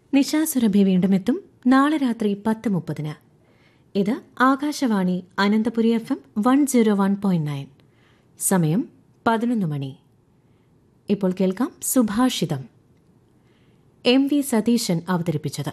നിശാസുരഭി വീണ്ടും എത്തും നാളെ രാത്രി പത്ത് മുപ്പതിന് ഇത് Akashvani Ananthapuri F M one zero one point nine സമയം പതിനൊന്ന് മണി ഇപ്പോൾ കേൾക്കാം സുഭാഷിതം എം വി സതീശൻ അവതരിപ്പിച്ചത്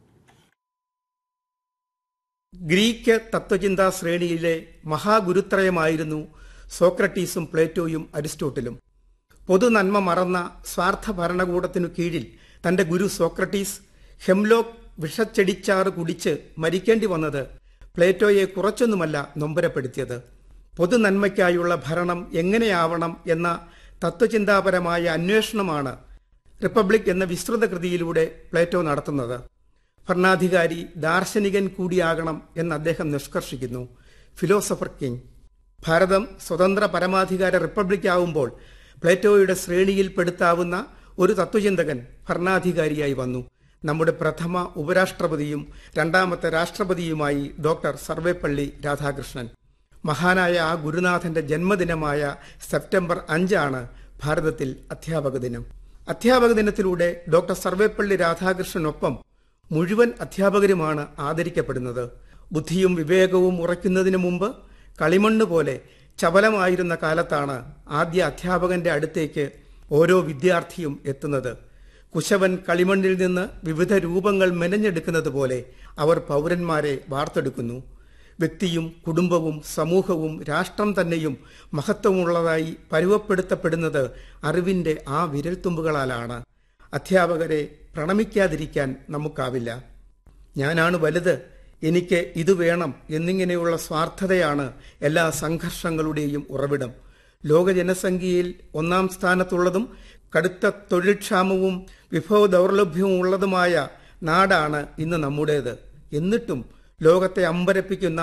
ഗ്രീക്ക് തത്വചിന്താ ശ്രേണിയിലെ മഹാഗുരുത്രയമായിരുന്നു സോക്രട്ടീസും പ്ലേറ്റോയും അരിസ്റ്റോട്ടിലും പൊതുനന്മ മറന്ന സ്വാർത്ഥ ഭരണകൂടത്തിനു കീഴിൽ തന്റെ ഗുരു സോക്രട്ടീസ് ഹെംലോക്ക് വിഷച്ചെടിച്ചാറ് കുടിച്ച് മരിക്കേണ്ടി വന്നത് പ്ലേറ്റോയെ കുറച്ചൊന്നുമല്ല നൊമ്പരപ്പെടുത്തിയത് പൊതുനന്മയ്ക്കായുള്ള ഭരണം എങ്ങനെയാവണം എന്ന തത്വചിന്താപരമായ അന്വേഷണമാണ് റിപ്പബ്ലിക് എന്ന വിസ്തൃത കൃതിയിലൂടെ പ്ലേറ്റോ നടത്തുന്നത് ഭരണാധികാരി ദാർശനികൻ കൂടിയാകണം എന്ന് അദ്ദേഹം നിഷ്കർഷിക്കുന്നു ഫിലോസഫർ കിങ് ഭാരതം സ്വതന്ത്ര പരമാധികാര റിപ്പബ്ലിക് ആവുമ്പോൾ പ്ലേറ്റോയുടെ ശ്രേണിയിൽ പെടുത്താവുന്ന ഒരു തത്വചിന്തകൻ ഭരണാധികാരിയായി വന്നു നമ്മുടെ പ്രഥമ ഉപരാഷ്ട്രപതിയും രണ്ടാമത്തെ രാഷ്ട്രപതിയുമായി ഡോക്ടർ സർവേപ്പള്ളി രാധാകൃഷ്ണൻ മഹാനായ ആ ഗുരുനാഥന്റെ ജന്മദിനമായ സെപ്റ്റംബർ അഞ്ചാണ് ഭാരതത്തിൽ അധ്യാപക ദിനം അധ്യാപക ദിനത്തിലൂടെ ഡോക്ടർ സർവേപ്പള്ളി രാധാകൃഷ്ണനൊപ്പം മുഴുവൻ അധ്യാപകരുമാണ് ആദരിക്കപ്പെടുന്നത് ബുദ്ധിയും വിവേകവും ഉറയ്ക്കുന്നതിനു മുമ്പ് കളിമണ്ണ് പോലെ ചപലമായിരുന്ന കാലത്താണ് ആദ്യ അധ്യാപകന്റെ അടുത്തേക്ക് ഓരോ വിദ്യാർത്ഥിയും എത്തുന്നത് കുശവൻ കളിമണ്ണിൽ നിന്ന് വിവിധ രൂപങ്ങൾ മെനഞ്ഞെടുക്കുന്നത് പോലെ അവർ പൗരന്മാരെ വാർത്തെടുക്കുന്നു വ്യക്തിയും കുടുംബവും സമൂഹവും രാഷ്ട്രം തന്നെയും മഹത്വമുള്ളതായി പരുവപ്പെടുത്തപ്പെടുന്നത് അറിവിന്റെ ആ വിരൽത്തുമ്പുകളാലാണ് അധ്യാപകരെ പ്രണമിക്കാതിരിക്കാൻ നമുക്കാവില്ല ഞാനാണ് വലുത് എനിക്ക് ഇത് വേണം എന്നിങ്ങനെയുള്ള സ്വാർത്ഥതയാണ് എല്ലാ സംഘർഷങ്ങളുടെയും ഉറവിടം ലോക ജനസംഖ്യയിൽ ഒന്നാം സ്ഥാനത്തുള്ളതും കടുത്ത തൊഴിൽക്ഷാമവും വിഭവ ദൗർലഭ്യവും ഉള്ളതുമായ നാടാണ് ഇന്ന് നമ്മുടേത് എന്നിട്ടും ലോകത്തെ അമ്പരപ്പിക്കുന്ന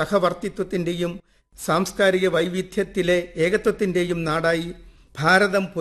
സഹവർത്തിത്വത്തിന്റെയും സാംസ്കാരിക വൈവിധ്യത്തിലെ ഏകത്വത്തിന്റെയും നാടായി ഭാരതം